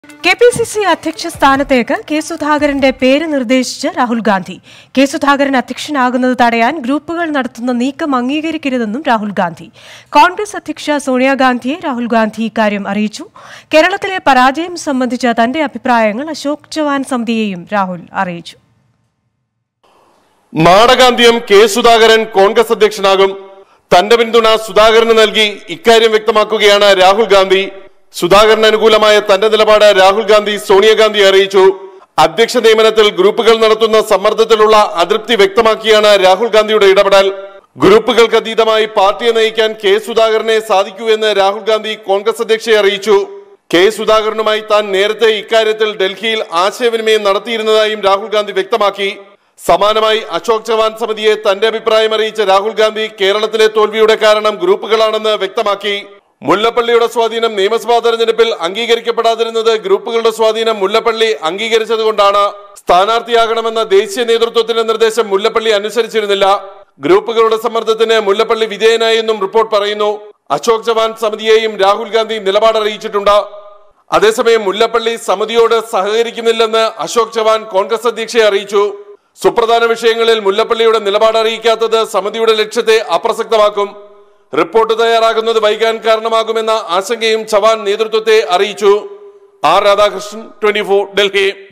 K P C C അധ്യക്ഷ സ്ഥാനത്തേക്ക് K സുധാകരന്റെ പേര് നിർദ്ദേശിച്ച് രാഹുൽ ഗാന്ധി കെ സുധാകരൻ അധ്യക്ഷനാകുന്നത് തടയാൻ ഗ്രൂപ്പുകൾ നടത്തുന്ന നീക്കം അംഗീകരിക്കരുതെന്നും രാഹുൽ ഗാന്ധി കോൺഗ്രസ് അധ്യക്ഷ സോണിയാഗാന്ധിയെ രാഹുൽ ഗാന്ധി ഇക്കാര്യം അറിയിച്ചു കേരളത്തിലെ പരാജയം സംബന്ധിച്ച തന്റെ അഭിപ്രായങ്ങൾ അശോക് ചവാൻ സമിതിയെയും രാഹുൽ അറിയിച്ചു നാടകാന്ത്യം കെ സുധാകരൻ കോൺഗ്രസ് അധ്യക്ഷനാകും തന്റെ പിന്തുണ സുധാകരന് നൽകി ഇക്കാര്യം വ്യക്തമാക്കുകയാണ് രാഹുൽ ഗാന്ധി സുധാകരന് അനുകൂലമായ തന്റെ നിലപാട് രാഹുൽ ഗാന്ധി സോണിയാഗാന്ധി അറിയിച്ചു അധ്യക്ഷ നിയമനത്തിൽ ഗ്രൂപ്പുകൾ നടത്തുന്ന സമ്മർദ്ദത്തിലുള്ള അതൃപ്തി വ്യക്തമാക്കിയാണ് രാഹുൽ ഗാന്ധിയുടെ ഇടപെടൽ ഗ്രൂപ്പുകൾക്ക് അതീതമായി പാർട്ടിയെ നയിക്കാൻ കെ സുധാകരനെ സാധിക്കൂ എന്ന് രാഹുൽ ഗാന്ധി കോൺഗ്രസ് അധ്യക്ഷയെ അറിയിച്ചു കെ സുധാകരനുമായി താൻ നേരത്തെ ഇക്കാര്യത്തിൽ ഡൽഹിയിൽ ആശയവിനിമയം നടത്തിയിരുന്നതായും രാഹുൽ ഗാന്ധി വ്യക്തമാക്കി സമാനമായി അശോക് ചവാൻ സമിതിയെ തന്റെ അഭിപ്രായം അറിയിച്ച രാഹുൽ ഗാന്ധി കേരളത്തിലെ തോൽവിയുടെ കാരണം ഗ്രൂപ്പുകളാണെന്ന് വ്യക്തമാക്കി മുല്ലപ്പള്ളിയുടെ സ്വാധീനം നിയമസഭാ തെരഞ്ഞെടുപ്പിൽ അംഗീകരിക്കപ്പെടാതിരുന്നത് ഗ്രൂപ്പുകളുടെ സ്വാധീനം മുല്ലപ്പള്ളി അംഗീകരിച്ചതുകൊണ്ടാണ് സ്ഥാനാർത്ഥിയാകണമെന്ന ദേശീയ നേതൃത്വത്തിന്റെ നിർദ്ദേശം മുല്ലപ്പള്ളി അനുസരിച്ചിരുന്നില്ല ഗ്രൂപ്പുകളുടെ സമ്മർദ്ദത്തിന് മുല്ലപ്പള്ളി വിധേയനായെന്നും റിപ്പോർട്ട് പറയുന്നു അശോക് ചവാൻ സമിതിയെയും രാഹുൽ ഗാന്ധി നിലപാടറിയിച്ചിട്ടുണ്ട് അതേസമയം മുല്ലപ്പള്ളി സമിതിയോട് സഹകരിക്കുന്നില്ലെന്ന് അശോക് ചവാൻ കോൺഗ്രസ് അധ്യക്ഷയെ അറിയിച്ചു സുപ്രധാന വിഷയങ്ങളിൽ മുല്ലപ്പള്ളിയുടെ നിലപാട് അറിയിക്കാത്തത് സമിതിയുടെ ലക്ഷ്യത്തെ അപ്രസക്തമാക്കും റിപ്പോർട്ട് തയ്യാറാകുന്നത് വൈകാൻ കാരണമാകുമെന്ന ആശങ്കയും ചവാൻ നേതൃത്വത്തെ അറിയിച്ചു ആർ രാധാകൃഷ്ണൻ ട്വന്റി ഡൽഹി